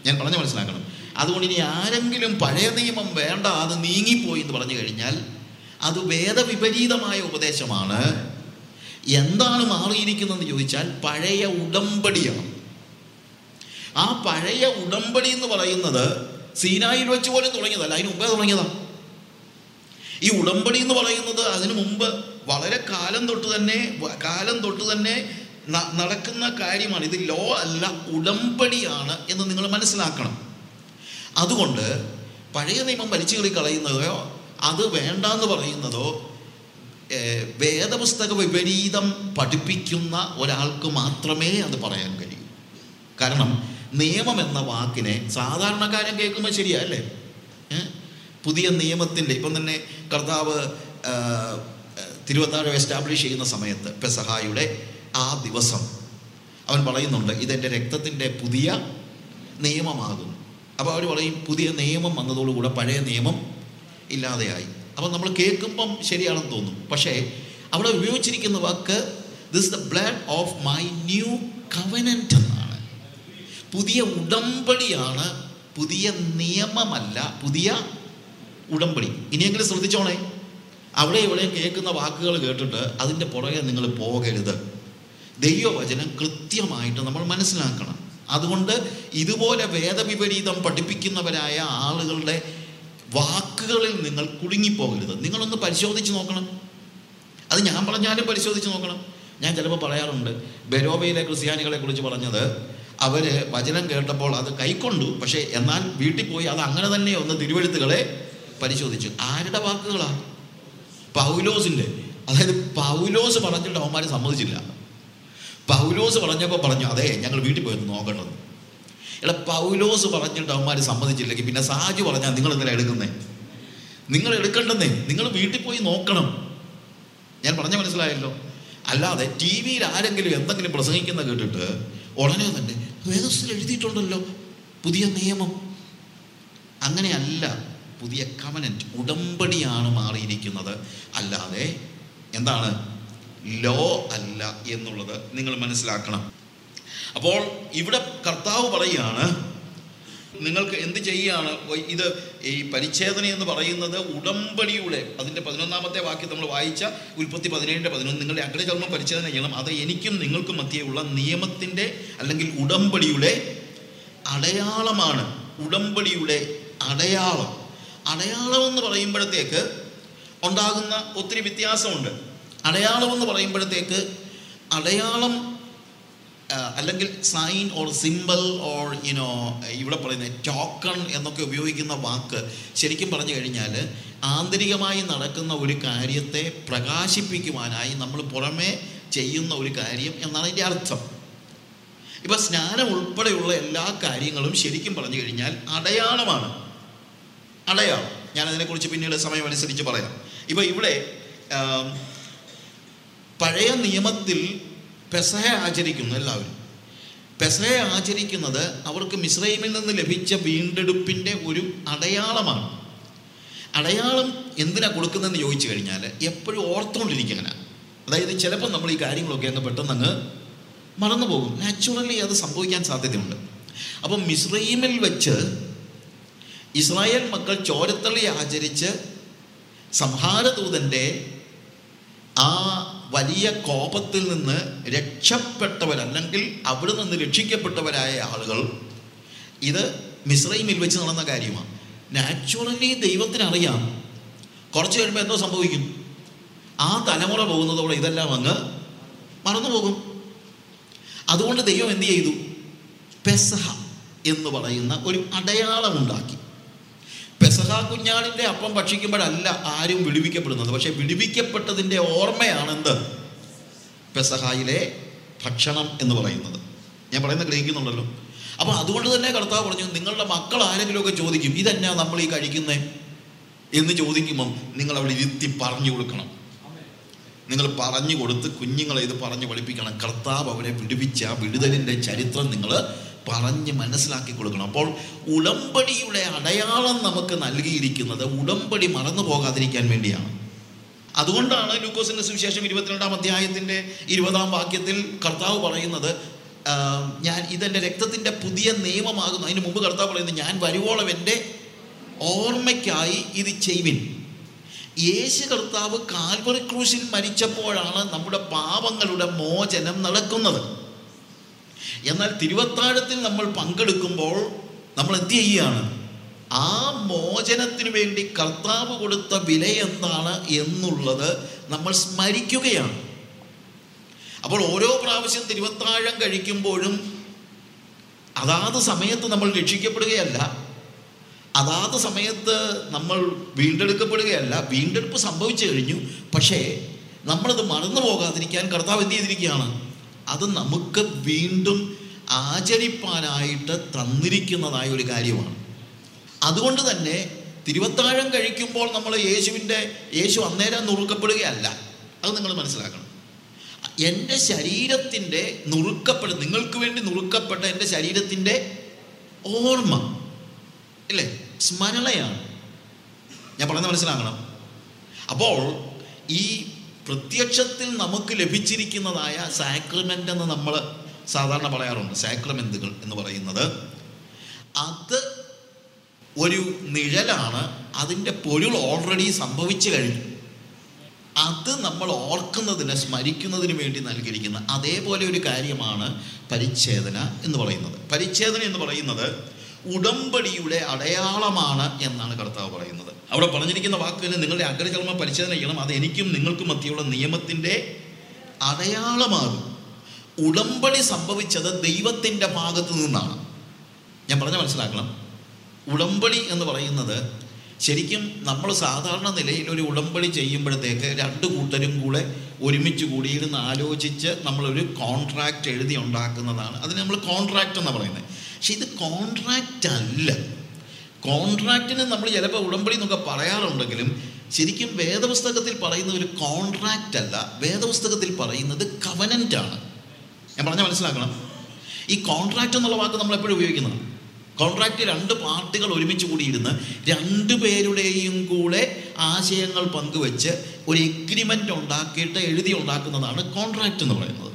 ഞാൻ പറഞ്ഞ് മനസ്സിലാക്കണം അതുകൊണ്ട് ഇനി ആരെങ്കിലും പഴയ നിയമം വേണ്ട അത് നീങ്ങിപ്പോയി എന്ന് പറഞ്ഞു കഴിഞ്ഞാൽ അത് വേദവിപരീതമായ ഉപദേശമാണ് എന്താണ് മാറിയിരിക്കുന്നതെന്ന് ചോദിച്ചാൽ പഴയ ഉടമ്പടിയാണ് ആ പഴയ ഉടമ്പടി എന്ന് പറയുന്നത് സീനായിൽ വെച്ച് പോലും തുടങ്ങിയതല്ല അതിന് മുമ്പേ തുടങ്ങിയതാണ് ഈ ഉടമ്പടി എന്ന് പറയുന്നത് അതിനു മുമ്പ് വളരെ കാലം തൊട്ട് തന്നെ വ- കാലം തൊട്ട് തന്നെ ന- നടക്കുന്ന കാര്യമാണ് ഇത് ലോ അല്ല ഉടമ്പടിയാണ് എന്ന് നിങ്ങൾ മനസ്സിലാക്കണം അതുകൊണ്ട് പഴയ നിയമം വലിച്ചു കളയുന്നതോ അത് വേണ്ടാന്ന് പറയുന്നതോ ഏർ, വേദപുസ്തക വിപരീതം പഠിപ്പിക്കുന്ന ഒരാൾക്ക് മാത്രമേ അത് പറയാൻ കഴിയൂ കാരണം നിയമം എന്ന വാക്കിനെ സാധാരണക്കാരൻ കേൾക്കുമ്പോൾ ശരിയാ അല്ലേ ഏ? പുതിയ നിയമത്തിൻ്റെ ഇപ്പം തന്നെ കർത്താവ് ആ, തിരുവത്താഴം എസ്റ്റാബ്ലിഷ് ചെയ്യുന്ന സമയത്ത് പെസഹായുടെ ആ ദിവസം അവൻ പറയുന്നുണ്ട് ഇതെൻ്റെ രക്തത്തിൻ്റെ പുതിയ നിയമമാകുന്നു അപ്പോൾ അവർ പറയും പുതിയ നിയമം വന്നതോടുകൂടെ പഴയ നിയമം ഇല്ലാതെയായി അപ്പം നമ്മൾ കേൾക്കുമ്പം ശരിയാണെന്ന് തോന്നും പക്ഷേ അവിടെ ഉപയോഗിച്ചിരിക്കുന്ന വാക്ക് this the blood of my new covenant എന്നാണ് പുതിയ ഉടമ്പടിയാണ് പുതിയ നിയമമല്ല പുതിയ ഉടമ്പടി ഇനിയെങ്കിലും ശ്രദ്ധിച്ചോണേ അവിടെ ഇവിടെയും കേൾക്കുന്ന വാക്കുകൾ കേട്ടിട്ട് അതിൻ്റെ പുറകെ നിങ്ങൾ പോകരുത് ദൈവവചനം കൃത്യമായിട്ട് നമ്മൾ മനസ്സിലാക്കണം അതുകൊണ്ട് ഇതുപോലെ വേദവിപരീതം പഠിപ്പിക്കുന്നവരായ ആളുകളുടെ വാക്കുകളിൽ നിങ്ങൾ കുടുങ്ങിപ്പോകരുത് നിങ്ങളൊന്ന് പരിശോധിച്ച് നോക്കണം അത് ഞാൻ പറഞ്ഞാലും പരിശോധിച്ച് നോക്കണം ഞാൻ ചിലപ്പോൾ പറയാറുണ്ട് ബെരോബയിലെ ക്രിസ്ത്യാനികളെ കുറിച്ച് പറഞ്ഞത് അവർ വചനം കേട്ടപ്പോൾ അത് കൈക്കൊണ്ടു പക്ഷേ എന്നാൽ വീട്ടിൽ പോയി അത് അങ്ങനെ തന്നെ ഒന്ന് തിരുവഴുത്തുകളെ പരിശോധിച്ചു ആരുടെ വാക്കുകളാ പൗലോസിൻ്റെ അതായത് പൗലോസ് പറഞ്ഞിട്ട് അവന്മാർ സമ്മതിച്ചില്ല പൗലോസ് പറഞ്ഞപ്പോൾ പറഞ്ഞു അതെ ഞങ്ങൾ വീട്ടിൽ പോയി ഒന്ന് നോക്കണമെന്ന് എടാ പൗലോസ് പറഞ്ഞിട്ട് അവന്മാർ സമ്മതിച്ചില്ലെങ്കിൽ പിന്നെ സാജു പറഞ്ഞാൽ നിങ്ങൾ എന്തിനാ എടുക്കുന്നേ നിങ്ങൾ എടുക്കണ്ടെന്നേ നിങ്ങൾ വീട്ടിൽ പോയി നോക്കണം ഞാൻ പറഞ്ഞ മനസ്സിലായല്ലോ അല്ലാതെ ടി വിയിൽ ആരെങ്കിലും എന്തെങ്കിലും പ്രസംഗിക്കുന്ന കേട്ടിട്ട് ഉടനെ തന്നെ വേദത്തിൽ എഴുതിയിട്ടുണ്ടല്ലോ പുതിയ നിയമം അങ്ങനെയല്ല പുതിയ കവനന്റ് ഉടമ്പടിയാണ് മാറിയിരിക്കുന്നത് അല്ലാതെ എന്താണ് ലോ അല്ല എന്നുള്ളത് നിങ്ങൾ മനസ്സിലാക്കണം അപ്പോൾ ഇവിടെ കർത്താവ് പറയുകയാണ് നിങ്ങൾക്ക് എന്ത് ചെയ്യുകയാണ് ഇത് ഈ പരിച്ഛേദന എന്ന് പറയുന്നത് ഉടമ്പടിയുടെ അതിൻ്റെ പതിനൊന്നാമത്തെ വാക്യം നമ്മൾ വായിച്ച ഉൽപ്പത്തി പതിനേഴിൻ്റെ പതിനൊന്ന് നിങ്ങളുടെ അഗ്രചർമ്മം പരിച്ഛേദന ചെയ്യണം അത് എനിക്കും നിങ്ങൾക്കും മധ്യയുള്ള നിയമത്തിൻ്റെ അല്ലെങ്കിൽ ഉടമ്പടിയുടെ അടയാളമാണ് ഉടമ്പടിയുടെ അടയാളം അടയാളം എന്ന് പറയുമ്പോഴത്തേക്ക് ഉണ്ടാകുന്ന ഒത്തിരി വ്യത്യാസമുണ്ട് അടയാളം എന്ന് പറയുമ്പോഴത്തേക്ക് അടയാളം ആ, അല്ലെങ്കിൽ sign or simple or you know ഇവിടെ പറയുന്ന ടോക്കൺ എന്നൊക്കെ ഉപയോഗിക്കുന്ന വാക്ക് ശരിക്കും പറഞ്ഞു കഴിഞ്ഞാൽ ആന്തരികമായി നടക്കുന്ന ഒരു കാര്യത്തെ പ്രകാശിപ്പിക്കുവാനായി നമ്മൾ പുറമേ ചെയ്യുന്ന ഒരു കാര്യം എന്നാണ് അതിൻ്റെ അർത്ഥം ഇപ്പം സ്നാനം ഉൾപ്പെടെയുള്ള എല്ലാ കാര്യങ്ങളും ശരിക്കും പറഞ്ഞു കഴിഞ്ഞാൽ അടയാളമാണ് അടയാളം ഞാൻ അതിനെക്കുറിച്ച് പിന്നീട് സമയമനുസരിച്ച് പറയാം ഇപ്പം ഇവിടെ ആം, പഴയ നിയമത്തിൽ പെസഹ ആചരിക്കുന്നു എല്ലാവരും പെസഹ ആചരിക്കുന്നത് അവർക്ക് മിശ്രൈമിൽ നിന്ന് ലഭിച്ച വീണ്ടെടുപ്പിൻ്റെ ഒരു അടയാളമാണ് അടയാളം എന്തിനാ കൊടുക്കുന്നതെന്ന് ചോദിച്ചു കഴിഞ്ഞാൽ എപ്പോഴും ഓർത്തുകൊണ്ടിരിക്കാനാണ് അതായത് ചിലപ്പോൾ നമ്മൾ ഈ കാര്യങ്ങളൊക്കെ അങ്ങ് പെട്ടെന്ന് അങ്ങ് മറന്നു പോകും നാച്ചുറലി അത് സംഭവിക്കാൻ സാധ്യതയുണ്ട് അപ്പം മിശ്രൈമിൽ വെച്ച് ഇസ്രായേൽ മക്കൾ ചോരത്തള്ളി ആചരിച്ച് സംഹാരദൂതൻ്റെ ആ വലിയ കോപത്തിൽ നിന്ന് രക്ഷപ്പെട്ടവർ അല്ലെങ്കിൽ അവിടെ നിന്ന് രക്ഷിക്കപ്പെട്ടവരായ ആളുകൾ ഇത് മിശ്രൈമിൽ വെച്ച് നടന്ന കാര്യമാണ് നാച്ചുറലി ദൈവത്തിനറിയാം കുറച്ച് കഴിയുമ്പോൾ എന്തോ സംഭവിക്കും ആ തലമുറ പോകുന്നതോടെ ഇതെല്ലാം അങ്ങ് മറന്നു പോകും അതുകൊണ്ട് ദൈവം എന്ത് ചെയ്തു പെസഹ എന്ന് പറയുന്ന ഒരു അടയാളം ഉണ്ടാക്കി പെസഹ കുഞ്ഞാടിൻ്റെ അപ്പം ഭക്ഷിക്കുമ്പോഴല്ല ആരും വിടുവിക്കപ്പെടുന്നത് പക്ഷെ വിടുവിക്കപ്പെട്ടതിൻ്റെ ഓർമ്മയാണെന്ത് പെസഹായിലെ ഭക്ഷണം എന്ന് പറയുന്നത് ഞാൻ പറയുന്നത് ഗ്രഹിക്കുന്നുണ്ടല്ലോ അപ്പോൾ അതുകൊണ്ട് തന്നെ കർത്താവ് പറഞ്ഞു നിങ്ങളുടെ മക്കൾ ആരെങ്കിലുമൊക്കെ ചോദിക്കും ഇതെന്നാ നമ്മൾ ഈ കഴിക്കുന്നേ എന്ന് ചോദിക്കുമ്പം നിങ്ങൾ അവിടെ ഇരുത്തി പറഞ്ഞു കൊടുക്കണം നിങ്ങൾ പറഞ്ഞു കൊടുത്ത് കുഞ്ഞുങ്ങളെ ഇത് പറഞ്ഞു പഠിപ്പിക്കണം കർത്താവ് അവരെ വിടുവിച്ച ആ വിടുതലിൻ്റെ ചരിത്രം നിങ്ങൾ പറഞ്ഞ് മനസ്സിലാക്കി കൊടുക്കണം അപ്പോൾ ഉടമ്പടിയുടെ അടയാളം നമുക്ക് നൽകിയിരിക്കുന്നത് ഉടമ്പടി മറന്നു പോകാതിരിക്കാൻ വേണ്ടിയാണ് അതുകൊണ്ടാണ് ലൂക്കോസിന്റെ സുവിശേഷം ഇരുപത്തിരണ്ടാം അധ്യായത്തിന്റെ ഇരുപതാം വാക്യത്തിൽ കർത്താവ് പറയുന്നത് ആ, ഞാൻ ഇതെൻ്റെ രക്തത്തിൻ്റെ പുതിയ നിയമമാകുന്നു അതിന് മുമ്പ് കർത്താവ് പറയുന്നത് ഞാൻ വരുവോളം എൻ്റെ ഓർമ്മയ്ക്കായി ഇത് ചെയ്യുവിൻ യേശു കർത്താവ് കാൽവറി ക്രൂശിൽ മരിച്ചപ്പോഴാണ് നമ്മുടെ പാപങ്ങളുടെ മോചനം നടക്കുന്നത് എന്നാൽ തിരുവത്താഴത്തിൽ നമ്മൾ പങ്കെടുക്കുമ്പോൾ നമ്മൾ എന്ത് ചെയ്യുകയാണ് ആ മോചനത്തിന് വേണ്ടി കർത്താവ് കൊടുത്ത വില എന്താണ് എന്നുള്ളത് നമ്മൾ സ്മരിക്കുകയാണ് അപ്പോൾ ഓരോ പ്രാവശ്യം തിരുവത്താഴം കഴിക്കുമ്പോഴും അതാത് സമയത്ത് നമ്മൾ രക്ഷിക്കപ്പെടുകയല്ല അതാത് സമയത്ത് നമ്മൾ വീണ്ടെടുക്കപ്പെടുകയല്ല വീണ്ടെടുപ്പ് സംഭവിച്ചു കഴിഞ്ഞു പക്ഷേ നമ്മളത് മറന്നു പോകാതിരിക്കാൻ കർത്താവ് എന്ത് ചെയ്തിരിക്കുകയാണ് അത് നമുക്ക് വീണ്ടും ആചരിപ്പാനായിട്ട് തന്നിരിക്കുന്നതായ ഒരു കാര്യമാണ് അതുകൊണ്ട് തന്നെ തിരുവത്താഴം കഴിക്കുമ്പോൾ നമ്മൾ യേശുവിൻ്റെ യേശു അന്നേരം നുറുക്കപ്പെടുകയല്ല അത് നിങ്ങൾ മനസ്സിലാക്കണം എൻ്റെ ശരീരത്തിൻ്റെ നുറുക്കപ്പെട്ട നിങ്ങൾക്ക് വേണ്ടി നുറുക്കപ്പെട്ട എൻ്റെ ശരീരത്തിൻ്റെ ഓർമ്മ ഇല്ലേ സ്മരണയാണ് ഞാൻ പറയുന്നത് മനസ്സിലാക്കണം അപ്പോൾ ഈ പ്രത്യക്ഷത്തിൽ നമുക്ക് ലഭിച്ചിരിക്കുന്നതായ സാക്രമെൻ്റ് എന്ന് നമ്മൾ സാധാരണ പറയാറുണ്ട് സാക്രമെന്തുകൾ എന്ന് പറയുന്നത് അത് ഒരു നിഴലാണ് അതിൻ്റെ പൊരുൾ ഓൾറെഡി സംഭവിച്ചു കഴിഞ്ഞു അത് നമ്മൾ ഓർക്കുന്നതിന് സ്മരിക്കുന്നതിന് വേണ്ടി നൽകിയിരിക്കുന്ന അതേപോലെ ഒരു കാര്യമാണ് പരിച്ഛേദന എന്ന് പറയുന്നത് പരിച്ഛേദന എന്ന് പറയുന്നത് ഉടമ്പടിയുടെ അടയാളമാണ് എന്നാണ് കർത്താവ് പറയുന്നത് അവിടെ പറഞ്ഞിരിക്കുന്ന വാക്കുകൾ നിങ്ങളുടെ അഗ്രചർമ്മ പരിച്ഛേദന ചെയ്യണം അത് എനിക്കും നിങ്ങൾക്കും മധ്യയുള്ള നിയമത്തിൻ്റെ അടയാളമാകും ഉടമ്പടി സംഭവിച്ചത് ദൈവത്തിൻ്റെ ഭാഗത്തു നിന്നാണ് ഞാൻ പറഞ്ഞ മനസ്സിലാക്കണം ഉടമ്പടി എന്ന് പറയുന്നത് ശരിക്കും നമ്മൾ സാധാരണ നിലയിൽ ഒരു ഉടമ്പടി ചെയ്യുമ്പോഴത്തേക്ക് രണ്ട് കൂട്ടരും കൂടെ ഒരുമിച്ച് കൂടിയിരുന്ന് ആലോചിച്ച് നമ്മളൊരു കോൺട്രാക്റ്റ് എഴുതി ഉണ്ടാക്കുന്നതാണ് അതിന് നമ്മൾ കോൺട്രാക്റ്റ് എന്നാണ് പറയുന്നത് പക്ഷെ ഇത് കോൺട്രാക്റ്റ് അല്ല കോൺട്രാക്റ്റിന് നമ്മൾ ചിലപ്പോൾ ഉടമ്പടി എന്നൊക്കെ പറയാറുണ്ടെങ്കിലും ശരിക്കും വേദപുസ്തകത്തിൽ പറയുന്ന ഒരു കോൺട്രാക്റ്റ് അല്ല വേദപുസ്തകത്തിൽ പറയുന്നത് കവനൻ്റ് ആണ് ഞാൻ പറഞ്ഞാൽ മനസ്സിലാക്കണം ഈ കോൺട്രാക്റ്റ് എന്നുള്ള വാക്ക് നമ്മൾ എപ്പോഴും ഉപയോഗിക്കുന്നതാണ് കോൺട്രാക്റ്റ് രണ്ട് പാർട്ടികൾ ഒരുമിച്ച് കൂടിയിരുന്ന് രണ്ട് പേരുടെയും കൂടെ ആശയങ്ങൾ പങ്കുവെച്ച് ഒരു എഗ്രിമെൻ്റ് ഉണ്ടാക്കിയിട്ട് എഴുതി ഉണ്ടാക്കുന്നതാണ് കോൺട്രാക്റ്റ് എന്ന് പറയുന്നത്